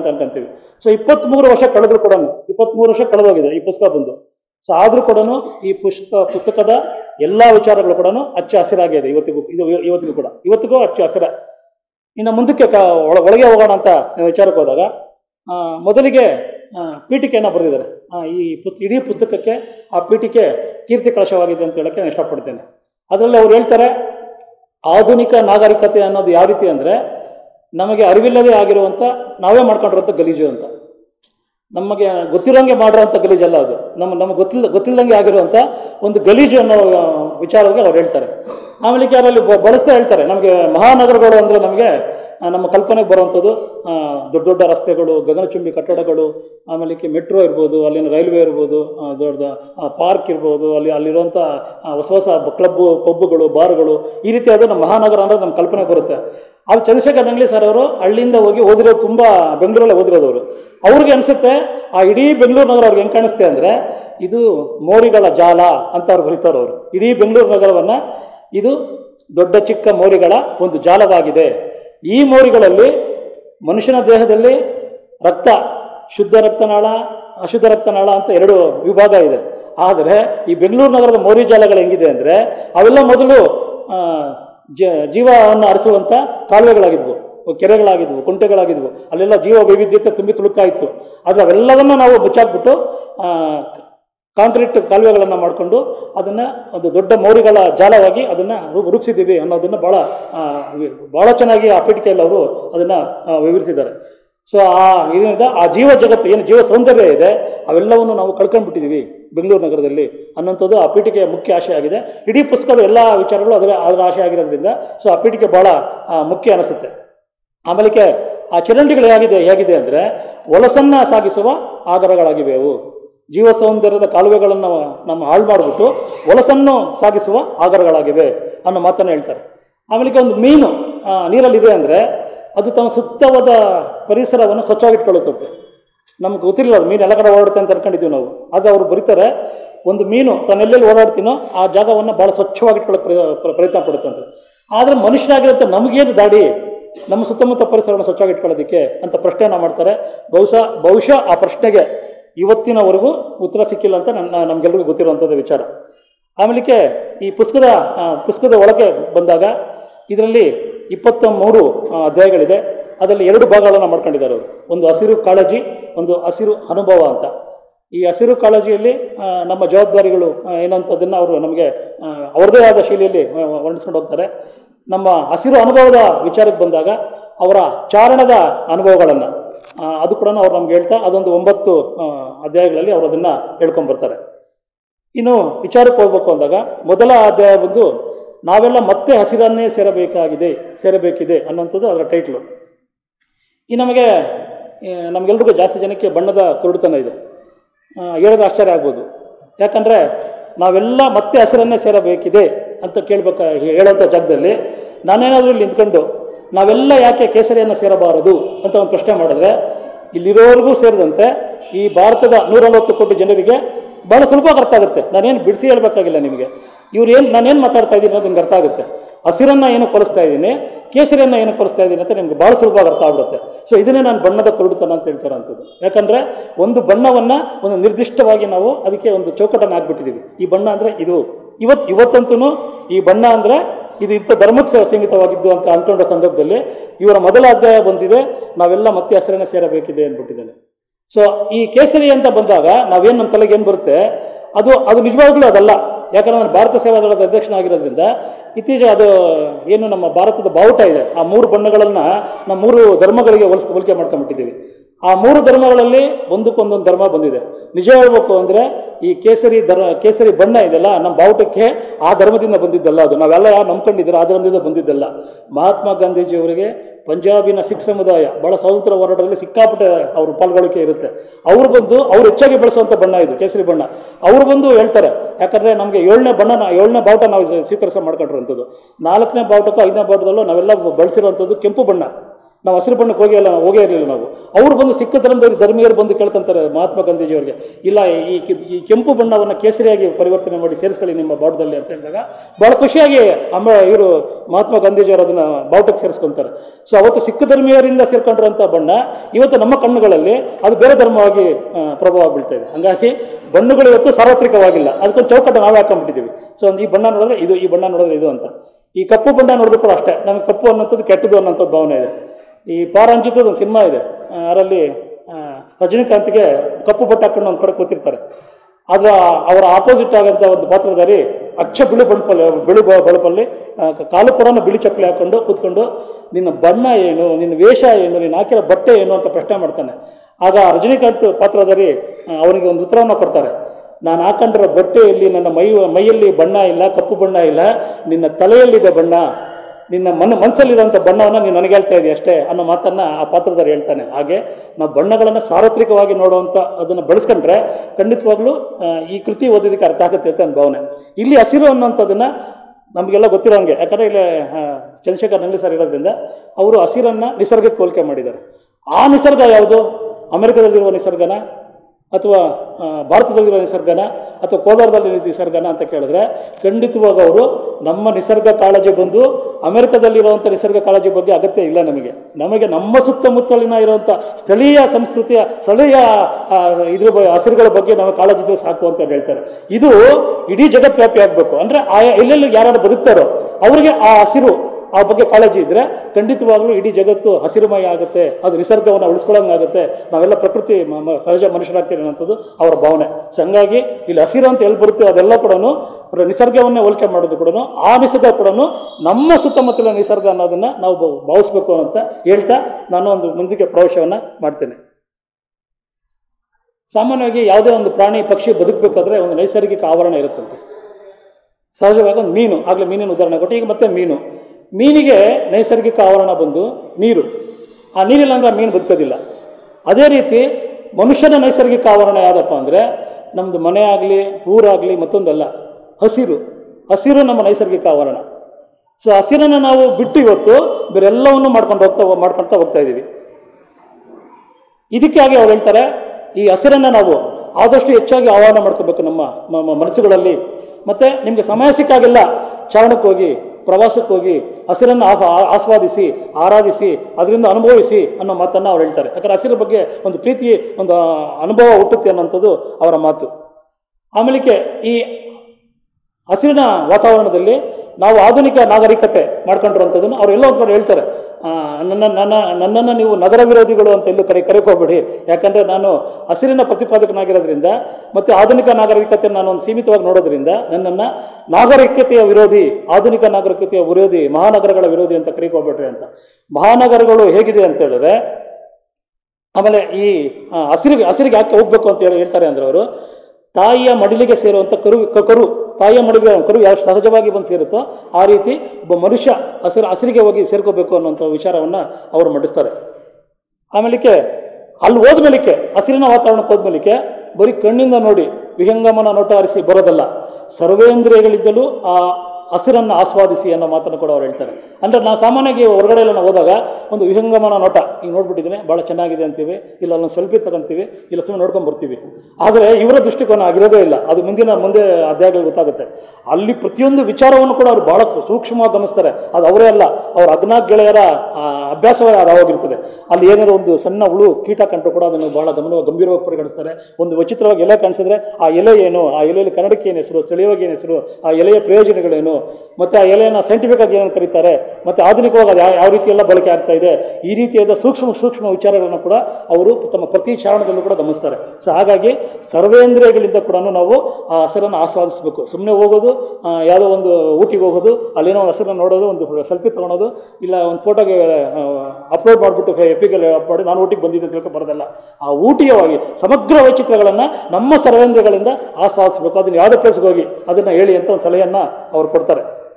ಅಂತ ಅನ್ಕೊಂತೀವಿ ಸೊ ಇಪ್ಪತ್ತ್ಮೂರು ವರ್ಷ ಕಳೆದ್ರು ಕೂಡ ಇಪ್ಪತ್ತ್ಮೂರು ವರ್ಷ ಕಳೆದೋಗಿದೆ ಈ ಪುಸ್ತಕ ಬಂದು ಸೊ ಆದರೂ ಕೂಡ ಈ ಪುಸ್ತಕ ಪುಸ್ತಕದ ಎಲ್ಲ ವಿಚಾರಗಳು ಕೂಡ ಹಚ್ಚ ಹಸಿರಾಗಿದೆ ಇವತ್ತಿಗೂ ಇದು ಇವತ್ತಿಗೂ ಕೂಡ ಇವತ್ತಿಗೂ ಹಚ್ಚ ಹಸಿರ ಇನ್ನು ಮುಂದಕ್ಕೆ ಕ ಒಳ- ಒಳಗೆ ಹೋಗೋಣ ಅಂತ ವಿಚಾರಕ್ಕೆ ಹೋದಾಗ ಆ, ಮೊದಲಿಗೆ ಆ, ಪೀಠಿಕೆಯನ್ನು ಬರೆದಿದ್ದಾರೆ ಆ, ಈ ಪುಸ್ತ ಇಡೀ ಪುಸ್ತಕಕ್ಕೆ ಆ ಪೀಠಿಕೆ ಕೀರ್ತಿ ಕಳಶವಾಗಿದೆ ಅಂತ ಹೇಳಕ್ಕೆ ನಾನು ಇಷ್ಟಪಡ್ತೇನೆ ಅದರಲ್ಲಿ ಅವ್ರು ಹೇಳ್ತಾರೆ ಆಧುನಿಕ ನಾಗರಿಕತೆ ಅನ್ನೋದು ಯಾವ ರೀತಿ ಅಂದರೆ ನಮಗೆ ಅರಿವಿಲ್ಲದೆ ಆಗಿರುವಂಥ ನಾವೇ ಮಾಡ್ಕೊಂಡಿರೋಂಥ ಗಲೀಜು ಅಂತ ನಮಗೆ ಗೊತ್ತಿರೋಂಗೆ ಮಾಡಿರೋಂಥ ಗಲೀಜಲ್ಲ ಅದು ನಮ್ಮ ನಮಗೆ ಗೊತ್ತಿಲ್ಲ ಗೊತ್ತಿಲ್ಲದಂಗೆ ಆಗಿರುವಂಥ ಒಂದು ಗಲೀಜು ಅನ್ನೋ ಆ, ವಿಚಾರವಾಗಿ ಅವ್ರು ಹೇಳ್ತಾರೆ ಆಮೇಲೆ ಯಾರಲ್ಲಿ ಬಳಸ್ತಾ ಹೇಳ್ತಾರೆ ನಮಗೆ ಮಹಾನಗರಗಳು ಅಂದರೆ ನಮಗೆ ಆ, ನಮ್ಮ ಕಲ್ಪನೆಗೆ ಬರುವಂಥದ್ದು ಆ, ದೊಡ್ಡ ದೊಡ್ಡ ರಸ್ತೆಗಳು ಗಗನಚುಂಬಿ ಕಟ್ಟಡಗಳು ಆಮೇಲೆ ಮೆಟ್ರೋ ಇರ್ಬೋದು ಅಲ್ಲಿನ ರೈಲ್ವೆ ಇರ್ಬೋದು ಆ, ದೊಡ್ಡ ಪಾರ್ಕ್ ಇರ್ಬೋದು ಅಲ್ಲಿ ಅಲ್ಲಿರುವಂಥ ಆ, ಹೊಸ ಹೊಸ ಕ್ಲಬ್ಬು ಪಬ್ಬುಗಳು ಬಾರ್ಗಳು ಈ ರೀತಿಯಾದ ನಮ್ಮ ಮಹಾನಗರ ಅನ್ನೋದು ನಮ್ಮ ಕಲ್ಪನೆಗೆ ಬರುತ್ತೆ ಅದು ಚಂದ್ರಶೇಖರ್ ನಂಗ್ಲಿ ಸರ್ ಅವರು ಹಳ್ಳಿಯಿಂದ ಹೋಗಿ ಓದಿರೋದು ತುಂಬ ಬೆಂಗಳೂರಲ್ಲೇ ಓದಿರೋದು ಅವರು ಅವ್ರಿಗೆ ಅನಿಸುತ್ತೆ ಆ ಇಡೀ ಬೆಂಗಳೂರು ನಗರ ಅವ್ರಿಗೆ ಹೆಂಗೆ ಕಾಣಿಸುತ್ತೆ ಅಂದರೆ ಇದು ಮೋರಿಗಳ ಜಾಲ ಅಂತ ಅವ್ರು ಬರೀತಾರೆ ಅವರು ಇಡೀ ಬೆಂಗಳೂರು ನಗರವನ್ನು ಇದು ದೊಡ್ಡ ಚಿಕ್ಕ ಮೋರಿಗಳ ಒಂದು ಜಾಲವಾಗಿದೆ ಈ ಮೋರಿಗಳಲ್ಲಿ ಮನುಷ್ಯನ ದೇಹದಲ್ಲಿ ರಕ್ತ ಶುದ್ಧ ರಕ್ತನಾಳ ಅಶುದ್ಧ ರಕ್ತನಾಳ ಅಂತ ಎರಡು ವಿಭಾಗ ಇದೆ ಆದರೆ ಈ ಬೆಂಗಳೂರು ನಗರದ ಮೋರಿ ಜಾಲಗಳು ಹೆಂಗಿದೆ ಅಂದರೆ ಅವೆಲ್ಲ ಮೊದಲು ಆ, ಜ ಜೀವವನ್ನು ಹರಿಸುವಂಥ ಕಾಲುವೆಗಳಾಗಿದ್ವು ಕೆರೆಗಳಾಗಿದ್ವು ಕುಂಟೆಗಳಾಗಿದ್ವು ಅಲ್ಲೆಲ್ಲ ಜೀವ ವೈವಿಧ್ಯತೆ ತುಂಬಿ ತುಳುಕಾಯಿತು ಆದರೆ ಅವೆಲ್ಲವನ್ನ ನಾವು ಮುಚ್ಚಾಕ್ಬಿಟ್ಟು ಆ, ಕಾಂಕ್ರೀಟ್ ಕಾಲುವೆಗಳನ್ನು ಮಾಡಿಕೊಂಡು ಅದನ್ನು ಒಂದು ದೊಡ್ಡ ಮೌರಿಗಳ ಜಾಲವಾಗಿ ಅದನ್ನು ರೂಪಿಸಿದ್ದೀವಿ ಅನ್ನೋದನ್ನು ಭಾಳ ಆ, ವಿ- ಭಾಳ ಚೆನ್ನಾಗಿ ಆ ಪೀಠಿಕೆಯಲ್ಲಿ ಅವರು ಅದನ್ನು ವಿವರಿಸಿದ್ದಾರೆ ಸೊ ಆ ಇದರಿಂದ ಆ ಜೀವ ಜಗತ್ತು ಏನು ಜೀವ ಸೌಂದರ್ಯ ಇದೆ ಅವೆಲ್ಲವನ್ನು ನಾವು ಕಳ್ಕೊಂಡ್ಬಿಟ್ಟಿದ್ದೀವಿ ಬೆಂಗಳೂರು ನಗರದಲ್ಲಿ ಅನ್ನೋಂಥದ್ದು ಆ ಪೀಠಿಕೆಯ ಮುಖ್ಯ ಆಶಯ ಆಗಿದೆ ಇಡೀ ಪುಸ್ತಕದ ಎಲ್ಲ ವಿಚಾರಗಳು ಅದರ ಅದರ ಆಶಯ ಆಗಿರೋದ್ರಿಂದ ಸೊ ಆ ಪೀಠಿಕೆ ಭಾಳ ಆ, ಮುಖ್ಯ ಅನಿಸುತ್ತೆ ಆಮೇಲೆ ಆ ಚರಂಡಿಗಳು ಹೇಗಿದೆ ಹೇಗಿದೆ ಅಂದರೆ ಒಲಸನ್ನ ಸಾಗಿಸುವ ಆಗರಗಳಾಗಿವೆ ಅವು ಜೀವ ಸೌಂದರ್ಯದ ಕಾಲುವೆಗಳನ್ನು ನಮ್ಮ ಹಾಳು ಮಾಡಿಬಿಟ್ಟು ಒಲಸನ್ನು ಸಾಗಿಸುವ ಆಗರಗಳಾಗಿವೆ ಅನ್ನೋ ಮಾತನ್ನು ಹೇಳ್ತಾರೆ ಆಮೇಲೆ ಒಂದು ಮೀನು ಆ, ನೀರಲ್ಲಿದೆ ಅಂದರೆ ಅದು ತಮ್ಮ ಸುತ್ತವಾದ ಪರಿಸರವನ್ನು ಸ್ವಚ್ಛವಾಗಿಟ್ಕೊಳ್ಳುತ್ತದೆ ನಮ್ಗೆ ಗೊತ್ತಿರಲಿಲ್ಲ ಅದು ಮೀನು ಎಲ್ಲ ಕಡೆ ಓಡಾಡುತ್ತೆ ಅಂತ ಅನ್ಕೊಂಡಿದ್ದೀವಿ ನಾವು ಆದರೆ ಅವರು ಬರೀತಾರೆ ಒಂದು ಮೀನು ತಾನೆಲ್ಲೆಲ್ಲಿ ಓಡಾಡ್ತೀನೋ ಆ ಜಾಗವನ್ನು ಭಾಳ ಸ್ವಚ್ಛವಾಗಿಟ್ಕೊಳ್ಳೋಕೆ ಪ್ರಯ- ಪ್ರ- ಪ್ರಯತ್ನ ಪಡುತ್ತಂತೆ ಆದರೆ ಮನುಷ್ಯನಾಗಿರುತ್ತೆ ನಮಗೇನು ದಾಡಿ ನಮ್ಮ ಸುತ್ತಮುತ್ತ ಪರಿಸರವನ್ನು ಸ್ವಚ್ಛವಾಗಿಟ್ಕೊಳ್ಳೋದಕ್ಕೆ ಅಂತ ಪ್ರಶ್ನೆಯನ್ನು ಮಾಡ್ತಾರೆ ಬಹುಶಃ ಬಹುಶಃ ಆ ಪ್ರಶ್ನೆಗೆ ಇವತ್ತಿನವರೆಗೂ ಉತ್ತರ ಸಿಕ್ಕಿಲ್ಲ ಅಂತ ನನ್ನ ನಮಗೆಲ್ಲರಿಗೂ ಗೊತ್ತಿರುವಂಥದ್ದು ವಿಚಾರ ಆಮೇಲೆ ಈ ಪುಸ್ತಕದ ಆ, ಪುಸ್ತಕದ ಒಳಗೆ ಬಂದಾಗ ಇದರಲ್ಲಿ ಇಪ್ಪತ್ತ ಮೂರು ಆ, ಅಧ್ಯಾಯಗಳಿದೆ ಅದರಲ್ಲಿ ಎರಡು ಭಾಗಗಳನ್ನು ಮಾಡ್ಕೊಂಡಿದ್ದಾರೆ ಅವರು ಒಂದು ಹಸಿರು ಕಾಳಜಿ ಒಂದು ಹಸಿರು ಅನುಭವ ಅಂತ ಈ ಹಸಿರು ಕಾಳಜಿಯಲ್ಲಿ ಆ, ನಮ್ಮ ಜವಾಬ್ದಾರಿಗಳು ಆ, ಏನಂತದನ್ನು ಅವರು ನಮಗೆ ಆ, ಅವ್ರದ್ದೇ ಆದ ಶೈಲಿಯಲ್ಲಿ ಆ, ವರ್ಣಿಸ್ಕೊಂಡು ಹೋಗ್ತಾರೆ ನಮ್ಮ ಹಸಿರು ಅನುಭವದ ವಿಚಾರಕ್ಕೆ ಬಂದಾಗ ಅವರ ಚಾರಣದ ಅನುಭವಗಳನ್ನು ಅದು ಕೂಡ ಅವ್ರು ನಮ್ಗೆ ಹೇಳ್ತಾ ಅದೊಂದು ಒಂಬತ್ತು ಆ, ಅಧ್ಯಾಯಗಳಲ್ಲಿ ಅವರು ಅದನ್ನು ಹೇಳ್ಕೊಂಬರ್ತಾರೆ ಇನ್ನು ವಿಚಾರಕ್ಕೆ ಹೋಗ್ಬೇಕು ಅಂದಾಗ ಮೊದಲ ಅಧ್ಯಾಯ ಬಂದು ನಾವೆಲ್ಲ ಮತ್ತೆ ಹಸಿರನ್ನೇ ಸೇರಬೇಕಾಗಿದೆ ಸೇರಬೇಕಿದೆ ಅನ್ನೋಂಥದ್ದು ಅದರ ಟೈಟ್ಲು ಈ ನಮಗೆ ಆ, ನಮಗೆಲ್ರಿಗೂ ಜಾಸ್ತಿ ಜನಕ್ಕೆ ಬಣ್ಣದ ಕುರುಡುತನ ಇದೆ ಆ, ಹೇಳಿದ್ರೆ ಆಶ್ಚರ್ಯ ಆಗ್ಬೋದು ಯಾಕಂದರೆ ನಾವೆಲ್ಲ ಮತ್ತೆ ಹಸಿರನ್ನೇ ಸೇರಬೇಕಿದೆ ಅಂತ ಕೇಳ್ಬೇಕ ಹೇಳೋಂಥ ಜಾಗದಲ್ಲಿ ನಾನೇನಾದರೂ ಇಲ್ಲಿ ನಿಂತ್ಕೊಂಡು ನಾವೆಲ್ಲ ಯಾಕೆ ಕೇಸರಿಯನ್ನು ಸೇರಬಾರದು ಅಂತ ಒಂದು ಪ್ರಶ್ನೆ ಮಾಡಿದ್ರೆ ಇಲ್ಲಿರೋರಿಗೂ ಸೇರಿದಂತೆ ಈ ಭಾರತದ ನೂರನವತ್ತು ಕೋಟಿ ಜನರಿಗೆ ಭಾಳ ಸುಲಭವಾಗಿ ಅರ್ಥ ಆಗುತ್ತೆ ನಾನೇನು ಬಿಡಿಸಿ ಹೇಳ್ಬೇಕಾಗಿಲ್ಲ ನಿಮಗೆ ಇವ್ರು ಏನು ನಾನೇನು ಮಾತಾಡ್ತಾ ಇದ್ದೀನಿ ಅನ್ನೋದು ನಿಮ್ಗೆ ಅರ್ಥ ಆಗುತ್ತೆ ಹಸಿರನ್ನು ಏನು ಕೊಲಿಸ್ತಾ ಇದ್ದೀನಿ ಕೇಸರಿಯನ್ನು ಏನು ಕೊಲಿಸ್ತಾ ಇದ್ದೀನಿ ಅಂತ ನಿಮ್ಗೆ ಭಾಳ ಸುಲಭವಾಗಿ ಅರ್ಥ ಆಗ್ಬಿಡುತ್ತೆ ಸೊ ಇದನ್ನೇ ನಾನು ಬಣ್ಣದ ಕುರುಡುತನ ಅಂತ ಹೇಳ್ತಾರೆ ಅಂಥದ್ದು ಯಾಕಂದರೆ ಒಂದು ಬಣ್ಣವನ್ನು ಒಂದು ನಿರ್ದಿಷ್ಟವಾಗಿ ನಾವು ಅದಕ್ಕೆ ಒಂದು ಚೌಕಟ್ಟನ್ನು ಹಾಕ್ಬಿಟ್ಟಿದ್ದೀವಿ ಈ ಬಣ್ಣ ಅಂದರೆ ಇದು ಇವತ್ತು ಇವತ್ತಂತೂ ಈ ಬಣ್ಣ ಅಂದರೆ ಇದು ಇಂಥ ಧರ್ಮಕ್ಕೆ ಸೀ- ಸೀಮಿತವಾಗಿದ್ದು ಅಂತ ಅಂದ್ಕೊಂಡ ಸಂದರ್ಭದಲ್ಲಿ ಇವರ ಮೊದಲ ಅಧ್ಯಾಯ ಬಂದಿದೆ ನಾವೆಲ್ಲ ಮತ್ತೆ ಹಸಿರನ್ನ ಸೇರಬೇಕಿದೆ ಅಂದ್ಬಿಟ್ಟಿದ್ದಾನೆ ಸೊ ಈ ಕೇಸರಿ ಅಂತ ಬಂದಾಗ ನಾವೇನು ನಮ್ಮ ತಲೆಗೆ ಏನು ಬರುತ್ತೆ ಅದು ಅದು ನಿಜವಾಗ್ಲೂ ಅದಲ್ಲ ಯಾಕಂದ್ರೆ ನಾನು ಭಾರತ ಸೇವಾ ದಳದ ಅಧ್ಯಕ್ಷನಾಗಿರೋದ್ರಿಂದ ಇತ್ತೀಚೆಗೆ ಅದು ಏನು ನಮ್ಮ ಭಾರತದ ಬಾವುಟ ಇದೆ ಆ ಮೂರು ಬಣ್ಣಗಳನ್ನು ನಮ್ಮ ಮೂರು ಧರ್ಮಗಳಿಗೆ ಹೋಲಿಸ್ ಹೋಲಿಕೆ ಮಾಡ್ಕೊಂಡ್ಬಿಟ್ಟಿದ್ದೀವಿ ಆ ಮೂರು ಧರ್ಮಗಳಲ್ಲಿ ಒಂದಕ್ಕೊಂದೊಂದು ಧರ್ಮ ಬಂದಿದೆ ನಿಜ ಹೇಳ್ಬೇಕು ಅಂದರೆ ಈ ಕೇಸರಿ ಧರ್ಮ ಕೇಸರಿ ಬಣ್ಣ ಇದೆಲ್ಲ ನಮ್ಮ ಬಾವುಟಕ್ಕೆ ಆ ಧರ್ಮದಿಂದ ಬಂದಿದ್ದಲ್ಲ ಅದು ನಾವೆಲ್ಲ ಯಾರು ನಂಬ್ಕೊಂಡಿದ್ದೀರೋ ಆ ಧರ್ಮದಿಂದ ಬಂದಿದ್ದಲ್ಲ ಮಹಾತ್ಮ ಗಾಂಧೀಜಿಯವರಿಗೆ ಪಂಜಾಬಿನ ಸಿಖ್ ಸಮುದಾಯ ಭಾಳ ಸ್ವಾತಂತ್ರ್ಯ ಹೋರಾಟದಲ್ಲಿ ಸಿಕ್ಕಾಪಟ್ಟೆ ಅವ್ರ ಪಾಲ್ಗೊಳ್ಳಿಕೆ ಇರುತ್ತೆ ಅವ್ರು ಬಂದು ಅವ್ರು ಹೆಚ್ಚಾಗಿ ಬಳಸುವಂಥ ಬಣ್ಣ ಇದು ಕೇಸರಿ ಬಣ್ಣ ಅವ್ರು ಬಂದು ಹೇಳ್ತಾರೆ ಯಾಕಂದರೆ ನಮಗೆ ಏಳನೇ ಬಣ್ಣ ನಾ- ಏಳನೇ ಬಾವುಟ ನಾವು ಸ್ವೀಕರಿಸ ಮಾಡ್ಕೊಂಡಿರುವಂಥದ್ದು ನಾಲ್ಕನೇ ಬಾವುಟಕ್ಕೂ ಐದನೇ ಬಾವುಟದಲ್ಲೂ ನಾವೆಲ್ಲ ಬಳಸಿರುವಂಥದ್ದು ಕೆಂಪು ಬಣ್ಣ ನಾವು ಹಸಿರು ಬಣ್ಣಕ್ಕೆ ಹೋಗೇ ಇಲ್ಲ ಹೋಗೇ ಇರಲಿಲ್ಲ ನಾವು ಅವ್ರು ಬಂದು ಸಿಕ್ಕ ಧರ್ಮದವ್ರು ಧರ್ಮೀಯರು ಬಂದು ಕೇಳ್ಕೊಂತಾರೆ ಮಹಾತ್ಮ ಗಾಂಧೀಜಿಯವರಿಗೆ ಇಲ್ಲ ಈ ಕೆ- ಈ ಕೆಂಪು ಬಣ್ಣವನ್ನು ಕೇಸರಿಯಾಗಿ ಪರಿವರ್ತನೆ ಮಾಡಿ ಸೇರಿಸ್ಕೊಳ್ಳಿ ನಿಮ್ಮ ಬಾವುಟದಲ್ಲಿ ಅಂತ ಹೇಳಿದಾಗ ಭಾಳ ಖುಷಿಯಾಗಿ ಅಮ್ಮ ಇವರು ಮಹಾತ್ಮ ಗಾಂಧೀಜಿಯವರು ಅದನ್ನು ಬಾವುಟಕ್ಕೆ ಸೇರಿಸ್ಕೊಂತಾರೆ ಸೊ ಅವತ್ತು ಸಿಕ್ಕ ಧರ್ಮೀಯರಿಂದ ಸೇರ್ಕೊಂಡಿರೋಂಥ ಬಣ್ಣ ಇವತ್ತು ನಮ್ಮ ಕಣ್ಣುಗಳಲ್ಲಿ ಅದು ಬೇರೆ ಧರ್ಮವಾಗಿ ಆ, ಪ್ರಭಾವ ಬೀಳ್ತಾ ಇದೆ ಹಂಗಾಗಿ ಬಣ್ಣಗಳು ಇವತ್ತು ಸಾರ್ವತ್ರಿಕವಾಗಿಲ್ಲ ಅದಕ್ಕೊಂದು ಚೌಕಟ್ಟು ನಾವೇ ಹಾಕೊಂಡ್ಬಿಟ್ಟಿದ್ದೀವಿ ಸೊ ಈ ಬಣ್ಣ ನೋಡಿದ್ರೆ ಇದು ಈ ಬಣ್ಣ ನೋಡಿದ್ರೆ ಇದು ಅಂತ ಈ ಕಪ್ಪು ಬಣ್ಣ ನೋಡಿದ್ರು ಕೂಡ ಅಷ್ಟೇ ನಮಗೆ ಕಪ್ಪು ಅನ್ನೋಂಥದ್ದು ಕೆಟ್ಟದ್ದು ಅನ್ನೋಂಥದ್ದು ಭಾವನೆ ಇದೆ ಈ ಪಾರಂಚಿದ್ದು ಒಂದು ಸಿನಿಮಾ ಇದೆ ಆ, ಅದರಲ್ಲಿ ಆ, ರಜನಿಕಾಂತ್ಗೆ ಕಪ್ಪು ಬಟ್ಟೆ ಹಾಕೊಂಡು ಒಂದು ಕಡೆ ಕೂತಿರ್ತಾರೆ ಅದರ ಅವರ ಆಪೋಸಿಟ್ ಆಗಂತ ಒಂದು ಪಾತ್ರಧಾರಿ ಅಚ್ಚ ಬಿಳಿ ಬಣ್ಪಲ್ಲಿ ಬಿಳಿ ಬ- ಬಳುಪಲ್ಲಿ ಆ, ಕ- ಕಾಲು ಕೂಡ ಬಿಳಿ ಚಪ್ಪಲಿ ಹಾಕೊಂಡು ಕೂತ್ಕೊಂಡು ನಿನ್ನ ಬಣ್ಣ ಏನು ನಿನ್ನ ವೇಷ ಏನು ನೀನು ಹಾಕಿರೋ ಬಟ್ಟೆ ಏನು ಅಂತ ಪ್ರಶ್ನೆ ಮಾಡ್ತಾನೆ ಆಗ ರಜನಿಕಾಂತ್ ಪಾತ್ರಧಾರಿ ಆ, ಅವನಿಗೆ ಒಂದು ಉತ್ತರವನ್ನು ಕೊಡ್ತಾರೆ ನಾನು ಹಾಕೊಂಡಿರೋ ಬಟ್ಟೆಯಲ್ಲಿ ನನ್ನ ಮೈ ಮೈಯಲ್ಲಿ ಬಣ್ಣ ಇಲ್ಲ ಕಪ್ಪು ಬಣ್ಣ ಇಲ್ಲ ನಿನ್ನ ತಲೆಯಲ್ಲಿದೆ ಬಣ್ಣ ನಿನ್ನ ಮನ ಮನಸ್ಸಲ್ಲಿರುವಂಥ ಬಣ್ಣವನ್ನು ನೀನು ನನಗೆ ಹೇಳ್ತಾ ಇದೆಯಾ ಅಷ್ಟೇ ಅನ್ನೋ ಮಾತನ್ನು ಆ ಪಾತ್ರಧಾರಿ ಹೇಳ್ತಾನೆ ಹಾಗೆ ನಾವು ಬಣ್ಣಗಳನ್ನು ಸಾರ್ವತ್ರಿಕವಾಗಿ ನೋಡುವಂಥ ಅದನ್ನು ಬೆಳೆಸ್ಕೊಂಡ್ರೆ ಖಂಡಿತವಾಗ್ಲೂ ಆ, ಈ ಕೃತಿ ಓದೋದಕ್ಕೆ ಅರ್ಥ ಆಗುತ್ತೆ ಅಂತ ನನ್ನ ಭಾವನೆ ಇಲ್ಲಿ ಹಸಿರು ಅನ್ನೋಂಥದ್ದನ್ನು ನಮಗೆಲ್ಲ ಗೊತ್ತಿರೋಂಗೆ ಯಾಕಂದರೆ ಇಲ್ಲಿ ಆ, ಚಂದ್ರಶೇಖರ್ ನಂಗ್ಲಿ ಸರ್ ಇರೋದ್ರಿಂದ ಅವರು ಹಸಿರನ್ನು ನಿಸರ್ಗಕ್ಕೆ ಹೋಲಿಕೆ ಮಾಡಿದ್ದಾರೆ ಆ ನಿಸರ್ಗ ಯಾವುದು ಅಮೆರಿಕದಲ್ಲಿರುವ ನಿಸರ್ಗನ ಅಥವಾ ಆ, ಭಾರತದಲ್ಲಿರೋ ನಿಸರ್ಗನ ಅಥವಾ ಕೋಲಾರದಲ್ಲಿ ನಿಸರ್ಗನ ಅಂತ ಕೇಳಿದ್ರೆ ಖಂಡಿತವಾಗ ಅವರು ನಮ್ಮ ನಿಸರ್ಗ ಕಾಳಜಿ ಬಂದು ಅಮೆರಿಕದಲ್ಲಿರುವಂಥ ನಿಸರ್ಗ ಕಾಳಜಿ ಬಗ್ಗೆ ಅಗತ್ಯ ಇಲ್ಲ ನಮಗೆ ನಮಗೆ ನಮ್ಮ ಸುತ್ತಮುತ್ತಲಿನ ಇರುವಂಥ ಸ್ಥಳೀಯ ಸಂಸ್ಕೃತಿಯ ಸ್ಥಳೀಯ ಆ, ಇದ್ರ ಬ ಹಸಿರುಗಳ ಬಗ್ಗೆ ನಾವು ಕಾಳಜಿ ಇದ್ರೆ ಸಾಕು ಅಂತ ಹೇಳ್ತಾರೆ ಇದು ಇಡೀ ಜಗತ್ವ್ಯಾಪಿ ಆಗಬೇಕು ಅಂದರೆ ಆಯಾ ಎಲ್ಲೆಲ್ಲಿ ಯಾರು ಬದುಕ್ತಾರೋ ಅವರಿಗೆ ಆ ಹಸಿರು ಆ ಬಗ್ಗೆ ಕಾಳಜಿ ಇದ್ದರೆ ಖಂಡಿತವಾಗ್ಲೂ ಇಡೀ ಜಗತ್ತು ಹಸಿರುಮಯ ಆಗುತ್ತೆ ಅದು ನಿಸರ್ಗವನ್ನು ಉಳಿಸ್ಕೊಳ್ಳೋಂಗಾಗುತ್ತೆ ನಾವೆಲ್ಲ ಪ್ರಕೃತಿ ಮ- ಮ- ಸಹಜ ಮನುಷ್ಯರಾಗ್ತೀವಿ ಅನ್ನೋಂಥದ್ದು ಅವರ ಭಾವನೆ ಸೊ ಹಂಗಾಗಿ ಇಲ್ಲಿ ಹಸಿರು ಅಂತ ಎಲ್ಲಿ ಬರುತ್ತೆ ಅದೆಲ್ಲ ಕೂಡ ನಿಸರ್ಗವನ್ನೇ ಹೋಲಿಕೆ ಮಾಡೋದು ಕೂಡ ಆ ನಿಸರ್ಗ ಕೂಡ ನಮ್ಮ ಸುತ್ತಮುತ್ತಲಿನ ನಿಸರ್ಗ ಅನ್ನೋದನ್ನು ನಾವು ಭಾ- ಭಾವಿಸ್ಬೇಕು ಅಂತ ಹೇಳ್ತಾ ನಾನು ಒಂದು ಮುಂದಕ್ಕೆ ಪ್ರವೇಶವನ್ನು ಮಾಡ್ತೇನೆ ಸಾಮಾನ್ಯವಾಗಿ ಯಾವುದೇ ಒಂದು ಪ್ರಾಣಿ ಪಕ್ಷಿ ಬದುಕಬೇಕಾದ್ರೆ ಒಂದು ನೈಸರ್ಗಿಕ ಆವರಣ ಇರುತ್ತಂತೆ ಸಹಜವಾಗಿ ಒಂದು ಮೀನು ಆಗಲೇ ಮೀನಿನ ಉದಾಹರಣೆ ಕೊಟ್ಟು ಈಗ ಮತ್ತೆ ಮೀನು ಮೀನಿಗೆ ನೈಸರ್ಗಿಕ ಆವರಣ ಬಂದು ನೀರು ಆ ನೀರಿಲ್ಲ ಅಂದ್ರೆ ಆ ಮೀನು ಬದುಕೋದಿಲ್ಲ ಅದೇ ರೀತಿ ಮನುಷ್ಯನ ನೈಸರ್ಗಿಕ ಆವರಣ ಯಾವುದಪ್ಪ ಅಂದರೆ ನಮ್ಮದು ಮನೆ ಆಗಲಿ ಊರಾಗಲಿ ಮತ್ತೊಂದಲ್ಲ ಹಸಿರು ಹಸಿರು ನಮ್ಮ ನೈಸರ್ಗಿಕ ಆವರಣ ಸೊ ಹಸಿರನ್ನು ನಾವು ಬಿಟ್ಟು ಇವತ್ತು ಬೇರೆಲ್ಲವನ್ನು ಮಾಡ್ಕೊಂಡು ಹೋಗ್ತಾ ಮಾಡ್ಕೊಳ್ತಾ ಹೋಗ್ತಾ ಇದ್ದೀವಿ ಇದಕ್ಕಾಗಿ ಅವ್ರು ಹೇಳ್ತಾರೆ ಈ ಹಸಿರನ್ನು ನಾವು ಆದಷ್ಟು ಹೆಚ್ಚಾಗಿ ಆಹ್ವಾನ ಮಾಡ್ಕೋಬೇಕು ನಮ್ಮ ಮ- ಮ- ಮನಸ್ಸುಗಳಲ್ಲಿ ಮತ್ತು ನಿಮಗೆ ಸಮಯ ಸಿಕ್ಕಾಗೆಲ್ಲ ಚಾರಣಕ್ಕೆ ಹೋಗಿ ಪ್ರವಾಸಕ್ಕೆ ಹೋಗಿ ಹಸಿರನ್ನು ಆಹ ಆ- ಆಸ್ವಾದಿಸಿ ಆರಾಧಿಸಿ ಅದರಿಂದ ಅನುಭವಿಸಿ ಅನ್ನೋ ಮಾತನ್ನು ಅವ್ರು ಹೇಳ್ತಾರೆ ಯಾಕಂದ್ರೆ ಹಸಿರ ಬಗ್ಗೆ ಒಂದು ಪ್ರೀತಿ ಒಂದು ಆ, ಅನುಭವ ಹುಟ್ಟುತ್ತೆ ಅನ್ನೋಂಥದ್ದು ಅವರ ಮಾತು ಆಮೇಲೆ ಈ ಹಸಿರಿನ ವಾತಾವರಣದಲ್ಲಿ ನಾವು ಆಧುನಿಕ ನಾಗರಿಕತೆ ಮಾಡ್ಕೊಂಡಿರುವಂಥದ್ದನ್ನು ಅವ್ರು ಎಲ್ಲೋ ಒಂದು ಕಡೆ ಹೇಳ್ತಾರೆ ಆ, ನನ್ನ ನನ್ನ ನನ್ನನ್ನು ನೀವು ನಗರ ವಿರೋಧಿಗಳು ಅಂತ ಎಲ್ಲೂ ಕರೆ ಕರೆಕೋಬೇಡಿ ಯಾಕಂದರೆ ನಾನು ಹಸಿರಿನ ಪ್ರತಿಪಾದಕನಾಗಿರೋದ್ರಿಂದ ಮತ್ತು ಆಧುನಿಕ ನಾಗರಿಕತೆ ನಾನು ಒಂದು ಸೀಮಿತವಾಗಿ ನೋಡೋದ್ರಿಂದ ನನ್ನನ್ನು ನಾಗರಿಕತೆಯ ವಿರೋಧಿ ಆಧುನಿಕ ನಾಗರಿಕತೆಯ ವಿರೋಧಿ ಮಹಾನಗರಗಳ ವಿರೋಧಿ ಅಂತ ಕರೆಕೋಬೇಡ್ರಿ ಅಂತ ಮಹಾನಗರಗಳು ಹೇಗಿದೆ ಅಂತ ಹೇಳಿದ್ರೆ ಆಮೇಲೆ ಈ ಆ, ಹಸಿರಿಗೆ ಹಸಿರಿಗೆ ಯಾಕೆ ಹೋಗ್ಬೇಕು ಅಂತ ಹೇಳಿ ಹೇಳ್ತಾರೆ ಅಂದ್ರೆ ಅವರು ತಾಯಿಯ ಮಡಿಲಿಗೆ ಸೇರುವಂಥ ಕರು ಕ- ಕರು ತಾಯಿಯ ಮಡಿಲಿಗೆ ಕರು ಯಾವ ಸಹಜವಾಗಿ ಬಂದು ಸೇರುತ್ತೋ ಆ ರೀತಿ ಒಬ್ಬ ಮನುಷ್ಯ ಹಸಿರು ಹಸಿರಿಗೆ ಹೋಗಿ ಸೇರ್ಕೋಬೇಕು ಅನ್ನುವಂಥ ವಿಚಾರವನ್ನು ಅವರು ಮಂಡಿಸ್ತಾರೆ ಆಮೇಲಿಕ್ಕೆ ಅಲ್ಲಿ ಹೋದ್ಮೇಲಿಕ್ಕೆ ಹಸಿರಿನ ವಾತಾವರಣಕ್ಕೆ ಹೋದ್ಮೇಲಿಕ್ಕೆ ಬರೀ ಕಣ್ಣಿಂದ ನೋಡಿ ವಿಹಂಗಮನ ನೋಟ ಹರಿಸಿ ಬರೋದಲ್ಲ ಸರ್ವೇಂದ್ರಿಯಗಳಿದ್ದಲೂ ಆ ಹಸಿರನ್ನು ಆಸ್ವಾದಿಸಿ ಅನ್ನೋ ಮಾತನ್ನು ಕೂಡ ಅವ್ರು ಹೇಳ್ತಾರೆ ಅಂದರೆ ನಾವು ಸಾಮಾನ್ಯವಾಗಿ ಹೊರಗಡೆ ಎಲ್ಲ ನಾವು ಹೋದಾಗ ಒಂದು ವಿಹಂಗಮನ ನೋಟ ಈಗ ನೋಡ್ಬಿಟ್ಟಿದ್ದೀನಿ ಭಾಳ ಚೆನ್ನಾಗಿದೆ ಅಂತೀವಿ ಇಲ್ಲ ಅಲ್ಲೊಂದು ಸೆಲ್ಫಿ ತಗೊಂತೀವಿ ಇಲ್ಲ ಸುಮ್ಮನೆ ನೋಡ್ಕೊಂಡು ಬರ್ತೀವಿ ಆದರೆ ಇವರ ದೃಷ್ಟಿಕೋನ ಆಗಿರೋದೇ ಇಲ್ಲ ಅದು ಮುಂದಿನ ಮುಂದೆ ಅಧ್ಯಾಯಗಳು ಗೊತ್ತಾಗುತ್ತೆ ಅಲ್ಲಿ ಪ್ರತಿಯೊಂದು ವಿಚಾರವನ್ನು ಕೂಡ ಅವರು ಭಾಳ ಸೂಕ್ಷ್ಮವಾಗಿ ಗಮನಿಸ್ತಾರೆ ಅದು ಅವರೇ ಅಲ್ಲ ಅವ್ರ ಅಜ್ಞಾತ ಗೆಳೆಯರ ಆ, ಅಭ್ಯಾಸವೇ ಅದು ಆಗೋಗಿರ್ತದೆ ಅಲ್ಲಿ ಏನಾದ್ರು ಒಂದು ಸಣ್ಣ ಹುಳು ಕೀಟ ಕಂಡ್ರು ಕೂಡ ಅದನ್ನು ಬಹಳ ಗಮನವಾಗಿ ಗಂಭೀರವಾಗಿ ಪರಿಗಣಿಸ್ತಾರೆ ಒಂದು ವಿಚಿತ್ರವಾಗಿ ಎಲೆ ಕಾಣಿಸಿದ್ರೆ ಆ ಎಲೆ ಏನು ಆ ಎಲೆಯಲ್ಲಿ ಕನ್ನಡಕ್ಕೆ ಏನು ಹೆಸರು ಸ್ಥಳೀಯವಾಗಿ ಏನು ಹೆಸರು ಆ ಎಲೆಯ ಪ್ರಯೋಜನಗಳೇನು ಮತ್ತು ಆ ಎಲೆಯನ್ನು ಸೈಂಟಿಫಿಕ್ ಆಗಿ ಏನು ಕರೀತಾರೆ ಮತ್ತು ಆಧುನಿಕವಾಗಿ ಅದು ಯಾವ ಯಾವ ರೀತಿ ಎಲ್ಲ ಬಳಕೆ ಆಗ್ತಾ ಇದೆ ಈ ರೀತಿಯಾದ ಸೂಕ್ಷ್ಮ ಸೂಕ್ಷ್ಮ ವಿಚಾರಗಳನ್ನು ಕೂಡ ಅವರು ತಮ್ಮ ಪ್ರತಿ ಚಾರಣದಲ್ಲೂ ಕೂಡ ಗಮನಿಸ್ತಾರೆ ಸೊ ಹಾಗಾಗಿ ಸರ್ವೇಂದ್ರಿಯಗಳಿಂದ ಕೂಡ ನಾವು ಆ ಹಸಿರನ್ನು ಆಸ್ವಾದಿಸಬೇಕು ಸುಮ್ಮನೆ ಹೋಗೋದು ಆ, ಯಾವುದೋ ಒಂದು ಊಟಿಗೆ ಹೋಗೋದು ಅಲ್ಲೇನೋ ಒಂದು ಹಸಿರನ್ನು ನೋಡೋದು ಒಂದು ಸೆಲ್ಫಿ ತೊಗೊಳೋದು ಇಲ್ಲ ಒಂದು ಫೋಟೋಗೆ ಅಪ್ಲೋಡ್ ಮಾಡಿಬಿಟ್ಟು ಎಪಿಗೆ ಮಾಡಿ ನಾನು ಊಟಿಗೆ ಬಂದಿದ್ದೆ ಅಂತ ಹೇಳ್ಕೊಂಡು ಬರೋದಲ್ಲ ಆ ಊಟಿಯವಾಗಿ ಸಮಗ್ರ ವೈಚಿತ್ರಗಳನ್ನು ನಮ್ಮ ಸರ್ವೇಂದ್ರಿಯಗಳಿಂದ ಆಸ್ವಾದಿಸಬೇಕು ಅದನ್ನು ಯಾವುದೇ ಪ್ಲೇಸ್ಗೆ ಹೋಗಿ ಅದನ್ನು ಹೇಳಿ ಅಂತ ಒಂದು ಸಲಹೆಯನ್ನು ಅವ್ರು ಕೊಡ್ತಾರೆ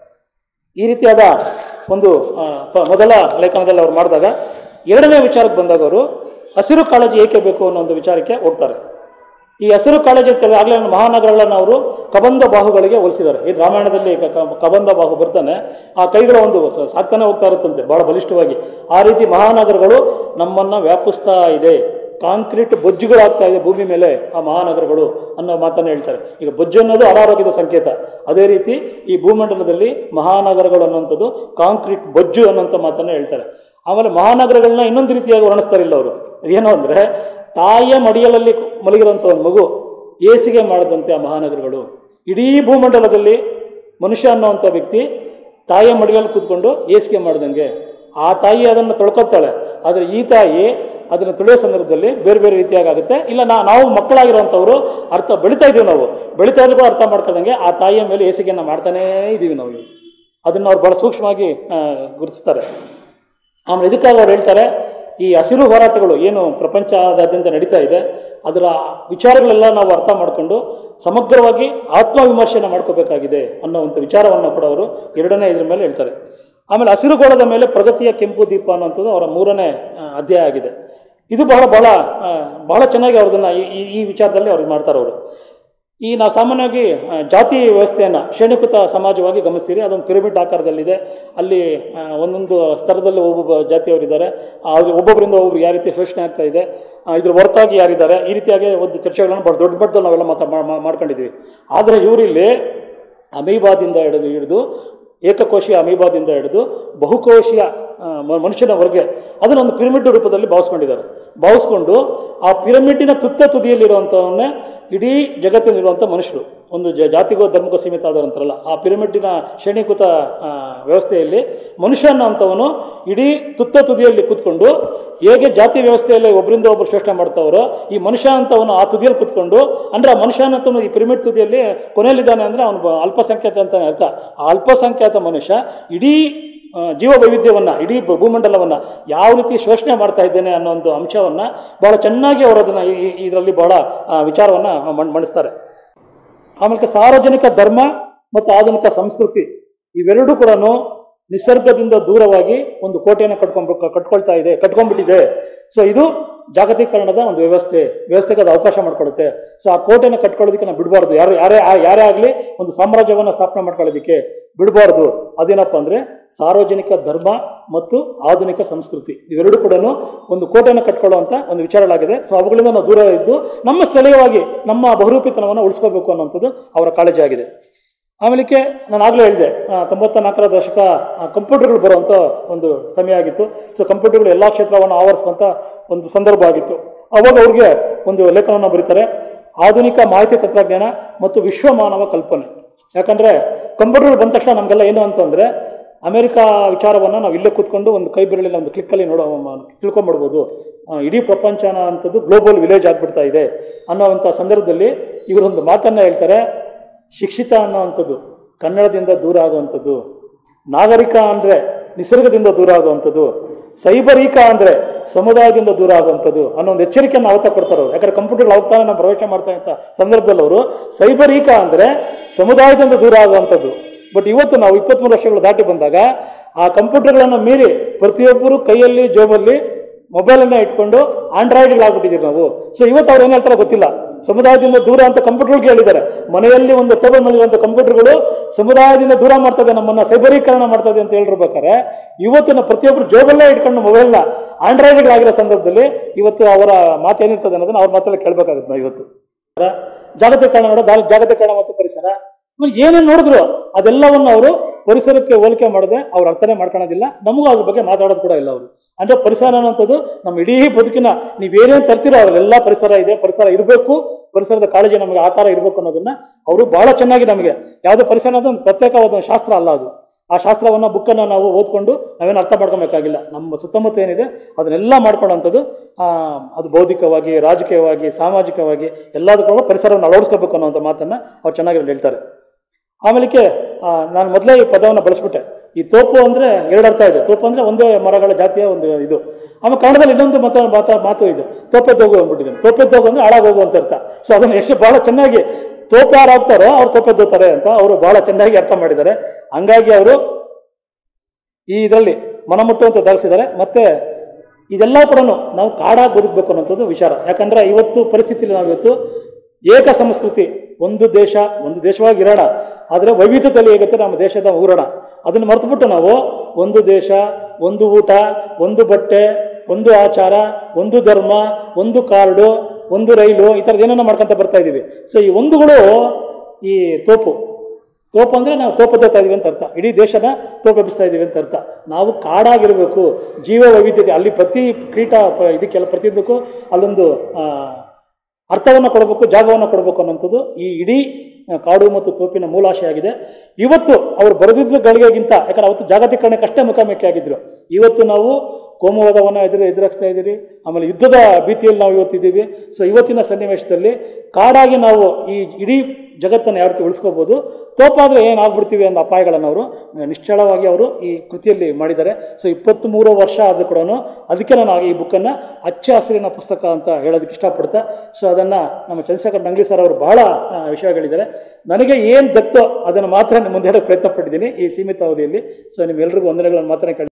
ಈ ರೀತಿಯಾದ ಒಂದು ಆ, ಪ- ಮೊದಲ ಲೇಖನದಲ್ಲಿ ಅವ್ರು ಮಾಡಿದಾಗ ಎರಡನೇ ವಿಚಾರಕ್ಕೆ ಬಂದಾಗ ಅವರು ಹಸಿರು ಕಾಳಜಿ ಏಕೆ ಬೇಕು ಅನ್ನೋ ಒಂದು ವಿಚಾರಕ್ಕೆ ಹೋಗ್ತಾರೆ ಈ ಹಸಿರು ಕಾಳಜಿ ಅಂತ ಆಗಲೇ ನಾನು ಮಹಾನಗರಗಳನ್ನು ಅವರು ಕಬಂಧ ಬಾಹುಗಳಿಗೆ ಹೋಲಿಸಿದ್ದಾರೆ ಈ ರಾಮಾಯಣದಲ್ಲಿ ಕ- ಕ- ಕಬಂಧ ಬಾಹು ಬರ್ತಾನೆ ಆ ಕೈಗಳ ಒಂದು ಸ- ಸಾಕ್ತಾನೆ ಹೋಗ್ತಾ ಇರುತ್ತಂತೆ ಬಹಳ ಬಲಿಷ್ಠವಾಗಿ ಆ ರೀತಿ ಮಹಾನಗರಗಳು ನಮ್ಮನ್ನು ವ್ಯಾಪಿಸ್ತಾ ಇದೆ ಕಾಂಕ್ರೀಟ್ ಬೊಜ್ಜುಗಳಾಗ್ತಾ ಇದೆ ಭೂಮಿ ಮೇಲೆ ಆ ಮಹಾನಗರಗಳು ಅನ್ನೋ ಮಾತನ್ನು ಹೇಳ್ತಾರೆ ಈಗ ಬೊಜ್ಜು ಅನ್ನೋದು ಅನಾರೋಗ್ಯದ ಸಂಕೇತ ಅದೇ ರೀತಿ ಈ ಭೂಮಂಡಲದಲ್ಲಿ ಮಹಾನಗರಗಳು ಅನ್ನುವಂಥದ್ದು ಕಾಂಕ್ರೀಟ್ ಬೊಜ್ಜು ಅನ್ನೋಂಥ ಮಾತನ್ನು ಹೇಳ್ತಾರೆ ಆಮೇಲೆ ಮಹಾನಗರಗಳನ್ನ ಇನ್ನೊಂದು ರೀತಿಯಾಗಿ ವರ್ಣಿಸ್ತಾರಿಲ್ಲ ಅವರು ಏನು ಅಂದರೆ ತಾಯಿಯ ಮಡಿಯಲಲ್ಲಿ ಮಲಗಿರುವಂಥ ಒಂದು ಮಗು ಏಸಿಗೆ ಮಾಡದಂತೆ ಆ ಮಹಾನಗರಗಳು ಇಡೀ ಭೂಮಂಡಲದಲ್ಲಿ ಮನುಷ್ಯ ಅನ್ನುವಂಥ ವ್ಯಕ್ತಿ ತಾಯಿಯ ಮಡಿಯಲ್ಲಿ ಕೂತ್ಕೊಂಡು ಏಸಿಗೆ ಮಾಡ್ದಂಗೆ ಆ ತಾಯಿ ಅದನ್ನು ತೊಳ್ಕೊತಾಳೆ ಆದರೆ ಈ ತಾಯಿ ಅದನ್ನು ತುಳಿಯೋ ಸಂದರ್ಭದಲ್ಲಿ ಬೇರೆ ಬೇರೆ ರೀತಿಯಾಗಿ ಆಗುತ್ತೆ ಇಲ್ಲ ನಾ ನಾವು ಮಕ್ಕಳಾಗಿರೋವಂಥವ್ರು ಅರ್ಥ ಬೆಳಿತಾ ಇದ್ದೀವಿ ನಾವು ಬೆಳಿತಾ ಇದ್ರು ಕೂಡ ಅರ್ಥ ಮಾಡ್ಕೊಳ್ದಂಗೆ ಆ ತಾಯಿಯ ಮೇಲೆ ಏಸಿಗೆಯನ್ನು ಮಾಡ್ತಾನೇ ಇದ್ದೀವಿ ನಾವು ಇವತ್ತು ಅದನ್ನು ಅವ್ರು ಭಾಳ ಸೂಕ್ಷ್ಮವಾಗಿ ಆ, ಗುರುತಿಸ್ತಾರೆ ಆಮೇಲೆ ಇದಕ್ಕಾಗಿ ಅವ್ರು ಹೇಳ್ತಾರೆ ಈ ಹಸಿರು ಹೋರಾಟಗಳು ಏನು ಪ್ರಪಂಚದಾದ್ಯಂತ ನಡೀತಾ ಇದೆ ಅದರ ವಿಚಾರಗಳೆಲ್ಲ ನಾವು ಅರ್ಥ ಮಾಡಿಕೊಂಡು ಸಮಗ್ರವಾಗಿ ಆತ್ಮವಿಮರ್ಶೆನ ಮಾಡ್ಕೋಬೇಕಾಗಿದೆ ಅನ್ನೋ ಒಂದು ವಿಚಾರವನ್ನು ಕೂಡ ಅವರು ಎರಡನೇ ಇದ್ರ ಮೇಲೆ ಹೇಳ್ತಾರೆ ಆಮೇಲೆ ಹಸಿರುಗೋಳದ ಮೇಲೆ ಪ್ರಗತಿಯ ಕೆಂಪು ದೀಪ ಅನ್ನೋಂಥದ್ದು ಅವರ ಮೂರನೇ ಆ, ಅಧ್ಯಾಯ ಆಗಿದೆ ಇದು ಬಹಳ ಬಹಳ ಆ, ಬಹಳ ಚೆನ್ನಾಗಿ ಅವ್ರದನ್ನು ಈ ಈ- ಈ ವಿಚಾರದಲ್ಲಿ ಅವ್ರು ಮಾಡ್ತಾರೆ ಅವರು ಈ ನಾವು ಸಾಮಾನ್ಯವಾಗಿ ಆ, ಜಾತಿ ವ್ಯವಸ್ಥೆಯನ್ನು ಶ್ರೇಣೀಕೃತ ಸಮಾಜವಾಗಿ ಗಮನಿಸ್ತೀರಿ ಅದೊಂದು ಪಿರಮಿಡ್ ಆಕಾರದಲ್ಲಿದೆ ಅಲ್ಲಿ ಆ, ಒಂದೊಂದು ಸ್ತರದಲ್ಲಿ ಒಬ್ಬೊಬ್ಬ ಜಾತಿಯವರಿದ್ದಾರೆ ಅದು ಒಬ್ಬೊಬ್ಬರಿಂದ ಒಬ್ಬರು ಯಾವ ರೀತಿ ಶೋಷಣೆ ಆಗ್ತಾ ಇದೆ ಆ, ಇದ್ರ ಹೊರತಾಗಿ ಯಾರಿದ್ದಾರೆ ಈ ರೀತಿಯಾಗಿ ಒಂದು ಚರ್ಚೆಗಳನ್ನು ಬಹಳ ದೊಡ್ಡ ಮಟ್ಟದಲ್ಲಿ ನಾವೆಲ್ಲ ಮಾತಾ ಮಾ- ಮಾ- ಮಾಡ್ಕೊಂಡಿದ್ದೀವಿ ಆದರೆ ಇವರಿಲ್ಲಿ ಅಮೀಬಾದಿಂದ ಹಿಡಿದು ಹಿಡಿದು ಏಕಕೋಶೀಯ ಅಮೀಬಾದಿಂದ ಹಿಡಿದು ಬಹುಕೋಶೀಯ ಆ, ಮ- ಮನುಷ್ಯನವರೆಗೆ ಅದನ್ನೊಂದು ಪಿರಮಿಡ್ ರೂಪದಲ್ಲಿ ಭಾವಿಸ್ಕೊಂಡಿದ್ದಾರೆ ಭಾವಿಸ್ಕೊಂಡು ಆ ಪಿರಮಿಡ್ಡಿನ ತುತ್ತ ತುದಿಯಲ್ಲಿರುವಂಥವನ್ನೇ ಇಡೀ ಜಗತ್ತಿನಲ್ಲಿರುವಂಥ ಮನುಷ್ಯರು ಒಂದು ಜ ಜಾತಿಗೋ ಧರ್ಮಕ್ಕೋ ಸೀಮಿತ ಆದವಂತಾರಲ್ಲ ಆ ಪಿರಮಿಡ್ಡಿನ ಶ್ರೇಣೀಕೃತ ಆ, ವ್ಯವಸ್ಥೆಯಲ್ಲಿ ಮನುಷ್ಯ ಅನ್ನೋಂಥವನು ಇಡೀ ತುತ್ತ ತುದಿಯಲ್ಲಿ ಕೂತ್ಕೊಂಡು ಹೇಗೆ ಜಾತಿ ವ್ಯವಸ್ಥೆಯಲ್ಲಿ ಒಬ್ಬರಿಂದ ಒಬ್ಬರು ಶೋಷಣೆ ಮಾಡ್ತಾವರೋ ಈ ಮನುಷ್ಯ ಅಂತವನು ಆ ತುದಿಯಲ್ಲಿ ಕೂತ್ಕೊಂಡು ಅಂದರೆ ಆ ಮನುಷ್ಯ ಅನ್ನೋಂಥವನು ಈ ಪಿರಮಿಡ್ ತುದಿಯಲ್ಲಿ ಕೊನೆಯಲ್ಲಿದ್ದಾನೆ ಅಂದರೆ ಅವನು ಬ- ಅಲ್ಪಸಂಖ್ಯಾತ ಅಂತಾನೆ ಅರ್ಥ ಆ ಅಲ್ಪಸಂಖ್ಯಾತ ಮನುಷ್ಯ ಇಡೀ ಆ, ಜೀವ ವೈವಿಧ್ಯವನ್ನು ಇಡೀ ಭೂ- ಭೂಮಂಡಲವನ್ನು ಯಾವ ರೀತಿ ಶೋಷಣೆ ಮಾಡ್ತಾ ಇದ್ದೇನೆ ಅನ್ನೋ ಒಂದು ಅಂಶವನ್ನು ಭಾಳ ಚೆನ್ನಾಗಿ ಅವರು ಅದನ್ನು ಇದರಲ್ಲಿ ಭಾಳ ವಿಚಾರವನ್ನು ಮಣ್ ಮಂಡಿಸ್ತಾರೆ ಆಮೇಲೆ ಸಾರ್ವಜನಿಕ ಧರ್ಮ ಮತ್ತು ಆಧುನಿಕ ಸಂಸ್ಕೃತಿ ಇವೆರಡೂ ಕೂಡ ನಿಸರ್ಗದಿಂದ ದೂರವಾಗಿ ಒಂದು ಕೋಟೆಯನ್ನು ಕಟ್ಕೊಂಡ್ ಕಟ್ಕೊಳ್ತಾ ಇದೆ ಕಟ್ಕೊಂಡ್ಬಿಟ್ಟಿದೆ ಸೊ ಇದು ಜಾಗತೀಕರಣದ ಒಂದು ವ್ಯವಸ್ಥೆ ವ್ಯವಸ್ಥೆಗೆ ಅದು ಅವಕಾಶ ಮಾಡಿಕೊಡುತ್ತೆ ಸೊ ಆ ಕೋಟೆನ ಕಟ್ಕೊಳ್ಳೋದಕ್ಕೆ ನಾವು ಬಿಡಬಾರ್ದು ಯಾರು ಯಾರೇ ಆ- ಯಾರೇ ಆಗಲಿ ಒಂದು ಸಾಮ್ರಾಜ್ಯವನ್ನು ಸ್ಥಾಪನೆ ಮಾಡ್ಕೊಳ್ಳೋದಕ್ಕೆ ಬಿಡಬಾರ್ದು ಅದೇನಪ್ಪ ಅಂದರೆ ಸಾರ್ವಜನಿಕ ಧರ್ಮ ಮತ್ತು ಆಧುನಿಕ ಸಂಸ್ಕೃತಿ ಇವೆರಡೂ ಕೂಡ ಒಂದು ಕೋಟೆಯನ್ನು ಕಟ್ಕೊಳ್ಳುವಂಥ ಒಂದು ವಿಚಾರಗಳಾಗಿದೆ ಸೊ ಅವುಗಳಿಂದ ನಾವು ದೂರ ಇದ್ದು ನಮ್ಮ ಸ್ಥಳೀಯವಾಗಿ ನಮ್ಮ ಬಹುರೂಪಿತನವನ್ನು ಉಳಿಸ್ಕೋಬೇಕು ಅನ್ನೋಂಥದ್ದು ಅವರ ಕಾಳಜಿ ಆಗಿದೆ ಆಮೇಲೆ ನಾನು ಆಗಲೇ ಹೇಳಿದೆ ಆ, ತೊಂಬತ್ತ ನಾಲ್ಕರ ದಶಕ ಆ, ಕಂಪ್ಯೂಟರ್ಗಳು ಬರುವಂಥ ಒಂದು ಸಮಯ ಆಗಿತ್ತು ಸೊ ಕಂಪ್ಯೂಟರ್ಗಳು ಎಲ್ಲ ಕ್ಷೇತ್ರವನ್ನು ಆವರಿಸುವಂಥ ಒಂದು ಸಂದರ್ಭ ಆಗಿತ್ತು ಅವಾಗ ಅವ್ರಿಗೆ ಒಂದು ಲೇಖನವನ್ನು ಬರೀತಾರೆ ಆಧುನಿಕ ಮಾಹಿತಿ ತಂತ್ರಜ್ಞಾನ ಮತ್ತು ವಿಶ್ವ ಮಾನವ ಕಲ್ಪನೆ ಯಾಕಂದರೆ ಕಂಪ್ಯೂಟರ್ಗಳು ಬಂದ ತಕ್ಷಣ ನಮಗೆಲ್ಲ ಏನು ಅಂತಂದರೆ ಅಮೆರಿಕ ವಿಚಾರವನ್ನು ನಾವು ಇಲ್ಲೇ ಕೂತ್ಕೊಂಡು ಒಂದು ಕೈ ಬೆರಳಿನ ಒಂದು ಕ್ಲಿಕ್ಕಲ್ಲಿ ನೋಡೋ ಮ- ತಿಳ್ಕೊಂಬಿಡ್ಬೋದು ಆ, ಇಡೀ ಪ್ರಪಂಚನ ಅಂಥದ್ದು ಗ್ಲೋಬಲ್ ವಿಲೇಜ್ ಆಗಿಬಿಡ್ತಾ ಇದೆ ಅನ್ನೋವಂಥ ಸಂದರ್ಭದಲ್ಲಿ ಇವರೊಂದು ಮಾತನ್ನು ಹೇಳ್ತಾರೆ ಶಿಕ್ಷಿತ ಅನ್ನೋವಂಥದ್ದು ಕನ್ನಡದಿಂದ ದೂರ ಆಗುವಂಥದ್ದು ನಾಗರಿಕ ಅಂದರೆ ನಿಸರ್ಗದಿಂದ ದೂರ ಆಗುವಂಥದ್ದು ಸೈಬರೀಕ ಅಂದರೆ ಸಮುದಾಯದಿಂದ ದೂರ ಆಗುವಂಥದ್ದು ಅನ್ನೋ ಒಂದು ಎಚ್ಚರಿಕೆಯನ್ನು ಅವತ್ತ ಕೊಡ್ತಾರೆ ಅವರು ಯಾಕಂದ್ರೆ ಕಂಪ್ಯೂಟರ್ ಅವತಾನ ನಾವು ಪ್ರವೇಶ ಮಾಡ್ತಾ ಇದ್ದ ಸಂದರ್ಭದಲ್ಲಿ ಅವರು ಸೈಬರೀಕ ಅಂದರೆ ಸಮುದಾಯದಿಂದ ದೂರ ಆಗುವಂಥದ್ದು ಬಟ್ ಇವತ್ತು ನಾವು ಇಪ್ಪತ್ತ್ಮೂರು ವರ್ಷಗಳು ದಾಟಿ ಬಂದಾಗ ಆ ಕಂಪ್ಯೂಟರ್ಗಳನ್ನು ಮೀರಿ ಪ್ರತಿಯೊಬ್ಬರು ಕೈಯಲ್ಲಿ ಜೋಬಲ್ಲಿ ಮೊಬೈಲನ್ನು ಇಟ್ಕೊಂಡು ಆಂಡ್ರಾಯ್ಡ್ಗಳಾಗ್ಬಿಟ್ಟಿದ್ದೀವಿ ನಾವು ಸೊ ಇವತ್ತು ಅವ್ರು ಏನು ಹೇಳ್ತಾರೆ ಗೊತ್ತಿಲ್ಲ ಸಮುದಾಯದಿಂದ ದೂರ ಅಂತ ಕಂಪ್ಯೂಟರ್ಗೆ ಹೇಳಿದ್ದಾರೆ ಮನೆಯಲ್ಲಿ ಒಂದು ಟೇಬಲ್ ಮಲ್ಲಿರುವಂಥ ಕಂಪ್ಯೂಟರ್ಗಳು ಸಮುದಾಯದಿಂದ ದೂರ ಮಾಡ್ತದೆ ನಮ್ಮನ್ನು ಸೈಬರೀಕರಣ ಮಾಡ್ತದೆ ಅಂತ ಹೇಳಿರ್ಬೇಕಾದ್ರೆ ಇವತ್ತು ನಾವು ಪ್ರತಿಯೊಬ್ಬರು ಜೋಬಲ್ಲೇ ಇಟ್ಕೊಂಡು ಮೊಬೈಲ್ನ ಆಂಡ್ರಾಯ್ಡ್ಗಳಾಗಿರೋ ಸಂದರ್ಭದಲ್ಲಿ ಇವತ್ತು ಅವರ ಮಾತು ಏನಿರ್ತದೆ ಅನ್ನೋದನ್ನ ಅವ್ರ ಮಾತಲ್ಲಿ ಕೇಳಬೇಕಾಗುತ್ತೆ ನಾವು ಇವತ್ತು ಜಾಗತೀಕರಣ ನೋಡೋ ಜಾ- ಜಾಗತೀಕರಣ ಮತ್ತು ಪರಿಸರ ಆಮೇಲೆ ಏನೇನು ನೋಡಿದ್ರು ಅದೆಲ್ಲವನ್ನು ಅವರು ಪರಿಸರಕ್ಕೆ ಹೋಲಿಕೆ ಮಾಡದೆ ಅವ್ರು ಅರ್ಥನೇ ಮಾಡ್ಕೊಳ್ಳೋದಿಲ್ಲ ನಮಗೂ ಅದ್ರ ಬಗ್ಗೆ ಮಾತಾಡೋದು ಕೂಡ ಇಲ್ಲ ಅವರು ಅಂದರೆ ಪರಿಸರ ಅನ್ನೋಂಥದ್ದು ನಮ್ಮ ಇಡೀ ಬದುಕಿನ ನೀವೇನೇನು ತರ್ತೀರೋ ಅವರೆಲ್ಲ ಪರಿಸರ ಇದೆ ಪರಿಸರ ಇರಬೇಕು ಪರಿಸರದ ಕಾಳಜಿ ನಮಗೆ ಆ ಥರ ಇರಬೇಕು ಅನ್ನೋದನ್ನ ಅವರು ಬಹಳ ಚೆನ್ನಾಗಿ ನಮಗೆ ಯಾವುದೇ ಪರಿಸರ ಅನ್ನೋದು ಒಂದು ಪ್ರತ್ಯೇಕವಾದ ಒಂದು ಶಾಸ್ತ್ರ ಅಲ್ಲ ಅದು ಆ ಶಾಸ್ತ್ರವನ್ನು ಬುಕ್ಕನ್ನು ನಾವು ಓದ್ಕೊಂಡು ನಾವೇನು ಅರ್ಥ ಮಾಡ್ಕೊಬೇಕಾಗಿಲ್ಲ ನಮ್ಮ ಸುತ್ತಮುತ್ತ ಏನಿದೆ ಅದನ್ನೆಲ್ಲ ಮಾಡ್ಕೊಳ್ಳೋಂಥದ್ದು ಆ, ಅದು ಬೌದ್ಧಿಕವಾಗಿ ರಾಜಕೀಯವಾಗಿ ಸಾಮಾಜಿಕವಾಗಿ ಎಲ್ಲದಕ್ಕೂ ಪರಿಸರವನ್ನು ಅಳವಡಿಸ್ಕೋಬೇಕು ಅನ್ನೋಂಥ ಮಾತನ್ನು ಅವ್ರು ಚೆನ್ನಾಗಿ ಅಲ್ಲಿ ಹೇಳ್ತಾರೆ ಆಮೇಲೆ ನಾನು ಮೊದಲೇ ಈ ಪದವನ್ನು ಬಳಸ್ಬಿಟ್ಟೆ ಈ ತೋಪು ಅಂದರೆ ಎರಡು ಅರ್ಥ ಇದೆ ತೋಪು ಅಂದರೆ ಒಂದೇ ಮರಗಳ ಜಾತಿಯ ಒಂದು ಇದು ಆಮೇಲೆ ಕನ್ನಡದಲ್ಲಿ ಇನ್ನೊಂದು ಮಾತು ಮಾತಾ ಮಾತು ಇದೆ ತೋಪೆದ್ದೋಗು ಅಂದ್ಬಿಟ್ಟಿದ್ದೀನಿ ತೋಪೆದ್ದೋಗು ಅಂದರೆ ಹಾಳಾಗೋಗು ಅಂತ ಅರ್ಥ ಸೊ ಅದನ್ನು ಎಷ್ಟು ಭಾಳ ಚೆನ್ನಾಗಿ ತೋಪು ಯಾರು ಆಗ್ತಾರೋ ಅವ್ರು ತೋಪೆದ್ದೋತಾರೆ ಅಂತ ಅವರು ಭಾಳ ಚೆನ್ನಾಗಿ ಅರ್ಥ ಮಾಡಿದ್ದಾರೆ ಹಂಗಾಗಿ ಅವರು ಈ ಇದರಲ್ಲಿ ಮನಮುಟ್ಟುವಂತೆ ದಾಳಿಸಿದ್ದಾರೆ ಮತ್ತೆ ಇದೆಲ್ಲ ಕೂಡ ನಾವು ಕಾಡಾಗಿ ಬದುಕಬೇಕು ಅನ್ನೋಂಥದ್ದು ವಿಚಾರ ಯಾಕಂದರೆ ಇವತ್ತು ಪರಿಸ್ಥಿತಿಯಲ್ಲಿ ನಾವು ಇವತ್ತು ಏಕ ಸಂಸ್ಕೃತಿ ಒಂದು ದೇಶ ಒಂದು ದೇಶವಾಗಿ ಇರೋಣ ಆದರೆ ವೈವಿಧ್ಯತೆಯಲ್ಲಿ ಹೇಗುತ್ತೆ ನಮ್ಮ ದೇಶದ ಊರಣ ಅದನ್ನು ಮರೆತುಬಿಟ್ಟು ನಾವು ಒಂದು ದೇಶ ಒಂದು ಊಟ ಒಂದು ಬಟ್ಟೆ ಒಂದು ಆಚಾರ ಒಂದು ಧರ್ಮ ಒಂದು ಕಾರ್ಡು ಒಂದು ರೈಲು ಈ ಥರದ್ದು ಏನೇನೋ ಮಾಡ್ಕೊತ ಬರ್ತಾ ಇದ್ದೀವಿ ಸೊ ಈ ಒಂದುಗಳು ಈ ತೋಪು ತೋಪು ಅಂದರೆ ನಾವು ತೋಪು ತೋತಾ ಇದೀವಿ ಅಂತ ಅರ್ಥ ಇಡೀ ದೇಶನ ತೋಪೆಬ್ಬಿಸ್ತಾ ಇದ್ದೀವಿ ಅಂತ ಅರ್ಥ ನಾವು ಕಾಡಾಗಿರಬೇಕು ಜೀವ ವೈವಿಧ್ಯತೆ ಅಲ್ಲಿ ಪ್ರತಿ ಕೀಟ ಪ- ಇದಕ್ಕೆಲ್ಲ ಪ್ರತಿಯೊಂದಕ್ಕೂ ಅಲ್ಲೊಂದು ಆ, ಅರ್ಥವನ್ನು ಕೊಡಬೇಕು ಜಾಗವನ್ನು ಕೊಡಬೇಕು ಅನ್ನೋಂಥದ್ದು ಈ ಇಡೀ ಆ, ಕಾಡು ಮತ್ತು ತೋಪಿನ ಮೂಲಾಶಯ ಆಗಿದೆ ಇವತ್ತು ಅವರು ಬರೆದಿದ್ದ ಗಳಿಗೆಗಿಂತ ಯಾಕಂದ್ರೆ ಅವತ್ತು ಜಾಗತೀಕರಣಕ್ಕಷ್ಟೇ ಮುಖಾಮುಖಿ ಆಗಿದ್ರು ಇವತ್ತು ನಾವು ಕೋಮುವಾದವನ್ನು ಎದುರು ಎದುರಿಸ್ತಾ ಇದ್ದೀವಿ ಆಮೇಲೆ ಯುದ್ಧದ ಭೀತಿಯಲ್ಲಿ ನಾವು ಇವತ್ತಿದ್ದೀವಿ ಸೊ ಇವತ್ತಿನ ಸನ್ನಿವೇಶದಲ್ಲಿ ಕಾಡಾಗಿ ನಾವು ಈ ಇಡೀ ಜಗತ್ತನ್ನು ಯಾವ ರೀತಿ ಉಳಿಸ್ಕೋಬೋದು ತೋಪಾದರೆ ಏನಾಗ್ಬಿಡ್ತೀವಿ ಅನ್ನೋ ಅಪಾಯಗಳನ್ನು ಅವರು ನಿಶ್ಚಳವಾಗಿ ಅವರು ಈ ಕೃತಿಯಲ್ಲಿ ಮಾಡಿದ್ದಾರೆ ಸೊ ಇಪ್ಪತ್ತ್ಮೂರು ವರ್ಷ ಆದರೂ ಕೂಡ ಅದಕ್ಕೆ ನಾನು ಈ ಬುಕ್ಕನ್ನು ಹಚ್ಚ ಹಸಿರಿನ ಪುಸ್ತಕ ಅಂತ ಹೇಳೋದಕ್ಕೆ ಇಷ್ಟಪಡ್ತಾ ಸೊ ಅದನ್ನು ನಮ್ಮ ಚಂದ್ರಶೇಖರ್ ನಂಗ್ಲಿ ಸರ್ ಅವರು ಬಹಳ ಆ, ವಿಷಯಗಳಿದ್ದಾರೆ ನನಗೆ ಏನು ದತ್ತೋ ಅದನ್ನು ಮಾತ್ರ ನಿಮ್ಮ ಮುಂದೆ ಹೇಳೋಕ್ಕೆ ಪ್ರಯತ್ನ ಪಟ್ಟಿದ್ದೀನಿ ಈ ಸೀಮಿತ ಅವಧಿಯಲ್ಲಿ ಸೊ ನಿಮ್ಮೆಲ್ರಿಗೂ ವಂದನೆಗಳನ್ನು ಮಾತ್ರ